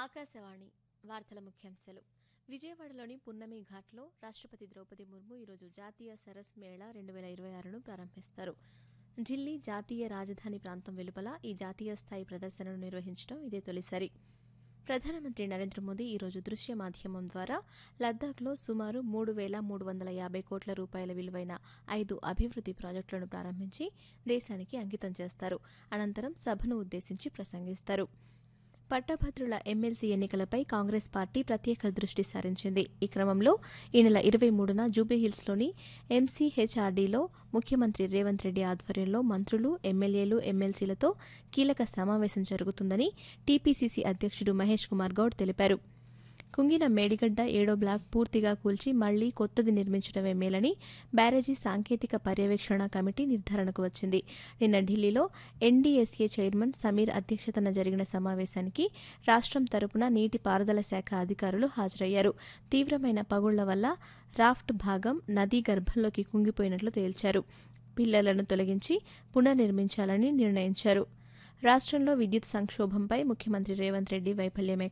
ఆకాశవాణి వార్తల ముఖ్యాంశాలు విజయవాడలోని పున్నమి ఘాట్లో రాష్ట్రపతి ద్రౌపది ముర్ము ఈరోజు జాతీయ సరస్ మేళా రెండు వేల ఇరవై ఆరును ప్రారంభిస్తారు ఢిల్లీ జాతీయ రాజధాని ప్రాంతం వెలుపల ఈ జాతీయ స్థాయి ప్రదర్శనను నిర్వహించడం ఇదే తొలిసారి ప్రధానమంత్రి నరేంద్ర మోదీ ఈరోజు దృశ్య మాధ్యమం ద్వారా లద్దాఖ్లో సుమారు మూడు వేల మూడు వందల యాభై కోట్ల రూపాయల విలువైన ఐదు అభివృద్ది ప్రాజెక్టులను ప్రారంభించి దేశానికి అంకితం చేస్తారు అనంతరం సభను ఉద్దేశించి ప్రసంగిస్తారు పట్టభద్రుల ఎమ్మెల్సీ ఎన్నికలపై కాంగ్రెస్ పార్టీ ప్రత్యేక దృష్టి సారించింది ఈ క్రమంలో ఈ నెల ఇరవై మూడున జూబ్లీహిల్స్లోని ఎంసీహెచ్ఆర్డీలో ముఖ్యమంత్రి రేవంత్ రెడ్డి ఆధ్వర్యంలో మంత్రులు ఎమ్మెల్యేలు ఎమ్మెల్సీలతో కీలక సమావేశం జరుగుతుందని టీపీసీసీ అధ్యక్షుడు మహేష్ కుమార్ గౌడ్ తెలిపారు కుంగిన మేడిగడ్డ ఏడో బ్లాక్ పూర్తిగా కూల్చి మళ్లీ కొత్తది నిర్మించడమే మేలని బ్యారేజీ సాంకేతిక పర్యవేక్షణ కమిటీ నిర్ధారణకు వచ్చింది నిన్న ఢిల్లీలో ఎన్డీఎస్ఏ చైర్మన్ సమీర్ అధ్యక్షతన జరిగిన సమావేశానికి రాష్ట్రం తరపున నీటిపారుదల శాఖ అధికారులు హాజరయ్యారు తీవ్రమైన పగుళ్ల వల్ల రాఫ్ట్ భాగం నదీ గర్భంలోకి కుంగిపోయినట్లు తేల్చారు పిల్లలను తొలగించి పునర్నిర్మించాలని నిర్ణయించారు రాష్ట్రంలో విద్యుత్ సంక్షోభంపై ముఖ్యమంత్రి రేవంత్ రెడ్డి వైఫల్యమే